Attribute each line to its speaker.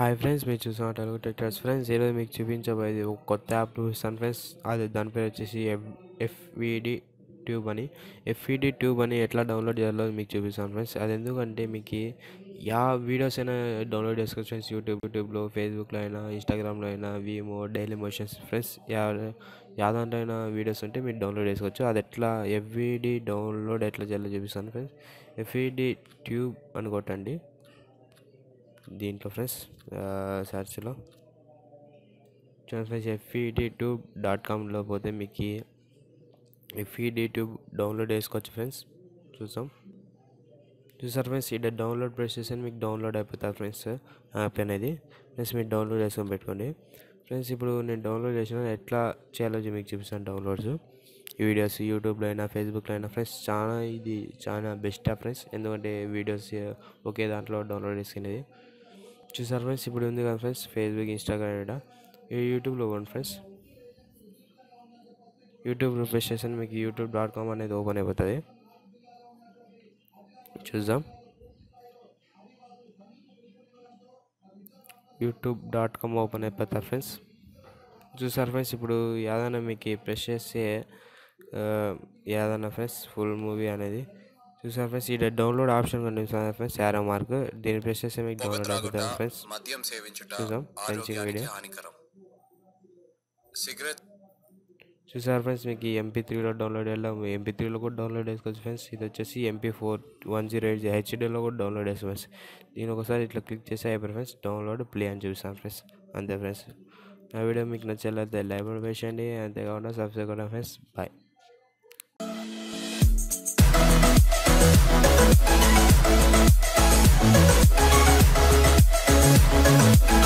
Speaker 1: Hi friends మీరు చూసిన Telugu టెక్టర్స్ friends ఈరోజు మీకు చూపించబోయేది ఒక కొత్త యాప్ చూపిస్తాను ఫ్రెండ్స్ అది దాని పేరు వచ్చేసి ఎఫ్ ఎఫ్విడి ట్యూబ్ అని ఎఫ్విడి ట్యూబ్ అని ఎట్లా డౌన్లోడ్ చేయాలో మీకు చూపిస్తాను ఫ్రెండ్స్ అది ఎందుకంటే మీకు యా వీడియోస్ అయినా డౌన్లోడ్ చేసుకోవచ్చు ఫ్రెండ్స్ యూట్యూబ్ యూట్యూబ్లో ఫేస్బుక్లో అయినా ఇన్స్టాగ్రామ్లో అయినా వీమో డైలీ మోషన్స్ ఫ్రెండ్స్ యా యాదాంట్లో అయినా వీడియోస్ ఉంటే మీరు డౌన్లోడ్ చేసుకోవచ్చు అది ఎట్లా ఎఫ్విడి డౌన్లోడ్ ఎట్లా చేయాలో చూపిస్తాను ఫ్రెండ్స్ ఎఫ్విడి ట్యూబ్ అని కొట్టండి దీంట్లో ఫ్రెండ్స్ సెర్చ్లో చూడండి ఫ్రెండ్స్ ఎఫ్ఈడి ట్యూబ్ డాట్ కామ్లో పోతే మీకు ఎఫ్ఈడి ట్యూబ్ డౌన్లోడ్ చేసుకోవచ్చు ఫ్రెండ్స్ చూసాం చూసారు ఫ్రెండ్స్ ఇక్కడ డౌన్లోడ్ ప్రెస్ చేస్తే మీకు డౌన్లోడ్ అయిపోతుంది ఫ్రెండ్స్ యాప్ అనేది ఫ్రెండ్స్ మీరు డౌన్లోడ్ చేసుకొని పెట్టుకోండి ఫ్రెండ్స్ ఇప్పుడు నేను డౌన్లోడ్ చేసిన ఎట్లా చేయాలో మీకు చూపిస్తాను డౌన్లోడ్స్ వీడియోస్ యూట్యూబ్లో అయినా ఫేస్బుక్లో అయినా ఫ్రెండ్స్ చాలా ఇది చాలా బెస్ట్ యాప్ ఫ్రెండ్స్ ఎందుకంటే వీడియోస్ ఒకే దాంట్లో డౌన్లోడ్ చేసుకునేది చూసారు ఫ్రెండ్స్ ఇప్పుడు ఉంది కదా ఫ్రెండ్స్ ఫేస్బుక్ ఇన్స్టాగ్రామ్ ఇక్కడ యూట్యూబ్లో పోండి ఫ్రెండ్స్ యూట్యూబ్ రిఫ్రెష్ చేస్తే మీకు యూట్యూబ్ డాట్ కామ్ అనేది ఓపెన్ అయిపోతుంది చూద్దాం యూట్యూబ్ డాట్ కామ్ ఓపెన్ అయిపోతుంది ఫ్రెండ్స్ చూసారు ఫ్రెండ్స్ ఇప్పుడు ఏదైనా మీకు ప్రెస్ చేస్తే ఏదైనా ఫ్రెండ్స్ ఫుల్ మూవీ అనేది చూసారు ఫ్రెండ్స్ ఇక్కడ డౌన్లోడ్ ఆప్షన్ కనిపిస్తుంది ఫ్రెండ్స్ యారో మార్క్ దీన్ని ప్రెస్ చేస్తే మీకు
Speaker 2: పొగ
Speaker 1: డౌన్లోడ్
Speaker 2: త్రాగుట
Speaker 1: అయిపోతుంది ఫ్రెండ్స్
Speaker 2: మద్యం సేవించుట
Speaker 1: చూద్దాం, మంచి
Speaker 2: ఆరోగ్యానికి
Speaker 1: వీడియో.
Speaker 2: హానికరం సిగరెట్
Speaker 1: చూసారు ఫ్రెండ్స్ మీకు ఎంపీ త్రీలో డౌన్లోడ్ చేయాలి ఎంపీ త్రీలో కూడా డౌన్లోడ్ చేసుకోవచ్చు ఫ్రెండ్స్ ఇది వచ్చేసి MP four one zero eight హెచ్డీలో కూడా డౌన్లోడ్ చేసుకోవచ్చు ఫ్రెండ్స్ దీని ఒకసారి ఇట్లా క్లిక్ చేసి అయిపోయి ఫ్రెండ్స్ డౌన్లోడ్ ప్లే అని చూపిస్తాను ఫ్రెండ్స్ అంతే ఫ్రెండ్స్ నా వీడియో మీకు నచ్చలేదు లైవ్ వేసేయండి అంతేకాకుండా సబ్స్క్రైబ్ కూడా ఫ్రెండ్స్ బాయ్
Speaker 3: Thank